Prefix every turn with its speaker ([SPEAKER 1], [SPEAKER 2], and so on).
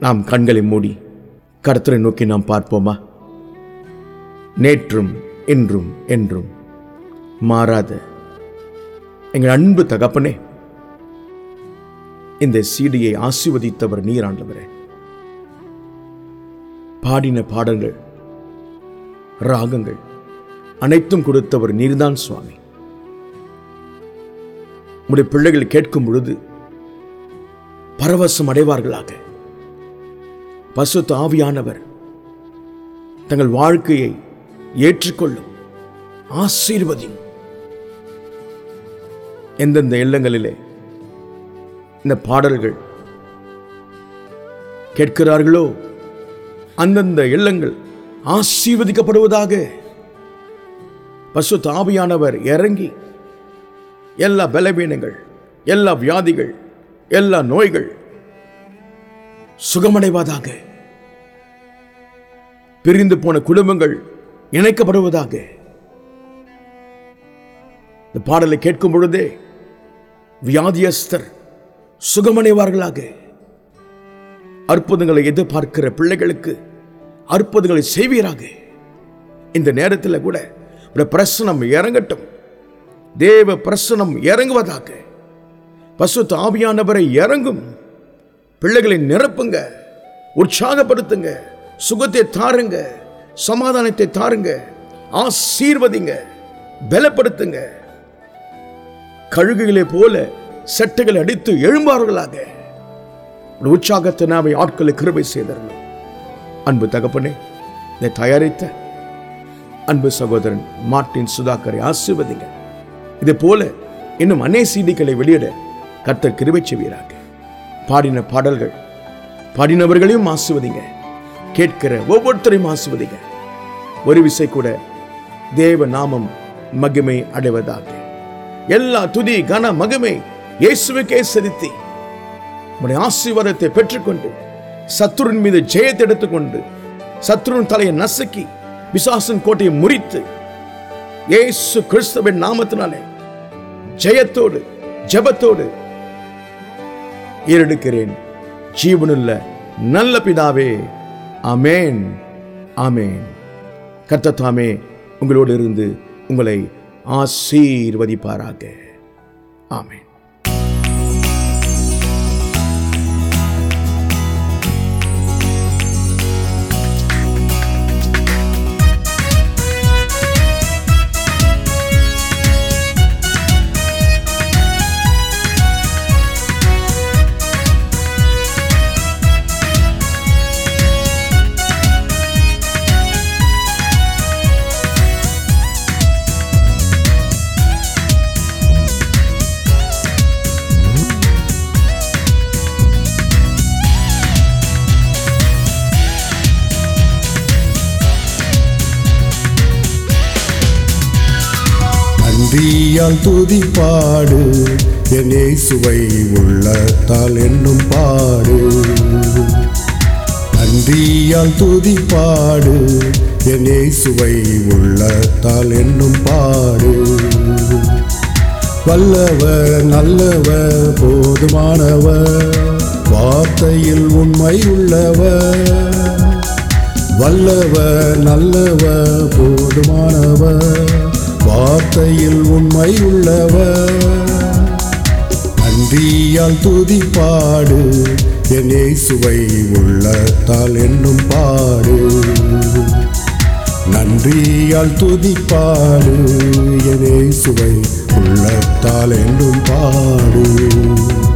[SPEAKER 1] நாம் கண்களை மூடி கர்த்தரை நோக்கி நாம் பார்ப்போமா நேற்றும் இன்றும் என்றும் மாறாத எங்கள் அன்பு தகப்பனே இந்த சீடியை ஆசீர்வதித்தவர் நீர் ஆண்டவரே பாடின பாடல்கள் ராகங்கள் அனைத்தும் கொடுத்தவர் நீர்தான் சுவாமி உடைய பிள்ளைகள் கேட்கும் பொழுது பரவசம் அடைவார்களாக பசுத்த ஆவியானவர் தங்கள் வாழ்க்கையை ஏற்றுக்கொள்ளும் ஆசீர்வதியும் எந்தெந்த இல்லங்களிலே இந்த பாடல்கள் கேட்கிறார்களோ அந்தந்த இல்லங்கள் ஆசீர்வதிக்கப்படுவதாக பசு தாவியானவர் இறங்கி எல்லா பலவீனங்கள் எல்லா வியாதிகள் எல்லா நோய்கள் சுகமடைவதாக பிரிந்து போன குடும்பங்கள் இணைக்கப்படுவதாக இந்த பாடலை கேட்கும் பொழுதே வியாதியஸ்தர் சுகமடைவார்களாக அற்புதங்களை எதிர்பார்க்கிற பிள்ளைகளுக்கு அற்புதங்களை செய்வீராக இந்த நேரத்தில் கூட உடைய பிரசனம் இறங்கட்டும் தேவ பிரசனம் இறங்குவதாக பசு ஆவியானவரை இறங்கும் பிள்ளைகளை நிரப்புங்க உற்சாகப்படுத்துங்க சுகத்தை தாருங்க சமாதானத்தை தாருங்க ஆசீர்வதிங்க பலப்படுத்துங்க கழுகுகளை போல செட்டைகள் அடித்து எழும்பார்களாக ஒரு உற்சாகத்தினாவை ஆட்களை கிருபை செய்தார்கள் அன்பு தகப்பனே இதை தயாரித்த அன்பு சகோதரன் மார்ட்டின் சுதாகரை ஆசிர்வதிங்க இது போல இன்னும் அநே சீடிகளை வெளியிட கர்த்தர் கிருபை செய்வீராக பாடின பாடல்கள் பாடினவர்களையும் ஆசிர்வதிங்க கேட்கிற ஒவ்வொருத்தரையும் ஆசிர்வதிங்க ஒரு விசை கூட தேவ நாமம் மகிமை அடைவதாக எல்லா துதி கன மகிமை இயேசுவுக்கே செலுத்தி உடைய ஆசீர்வாதத்தை பெற்றுக்கொண்டு சத்துருவின் மீது ஜெயத்தை எடுத்துக்கொண்டு சத்துருவின் தலையை நசுக்கி விசாசன் கோட்டையை முறித்து இயேசு கிறிஸ்துவின் நாமத்தினாலே ஜெயத்தோடு ஜெபத்தோடு ஏறெடுக்கிறேன் ஜீவனுள்ள நல்ல பிதாவே ஆமேன் ஆமேன் கர்த்தத்தாமே உங்களோடு இருந்து உங்களை ஆசீர்வதிப்பாராக ஆமேன்
[SPEAKER 2] நன்றியால் துதிப்பாடு என் இயேசுவை உள்ளத்தால் என்னும் பாடு நன்றியால் துதிப்பாடு என் இயேசுவை உள்ளத்தால் என்னும் பாடு வல்லவர் நல்லவர் போதுமானவர் வார்த்தையில் உண்மை உள்ளவர் வல்லவர் நல்லவர் போதுமானவர் வார்த்தையில் உண்மை உள்ளவர் நன்றியால் துதிப்பாடு என் இயேசுவை உள்ளத்தால் என்னும் பாடு நன்றியால் துதிப்பாடு என் இயேசுவை உள்ளத்தால் என்னும் பாடு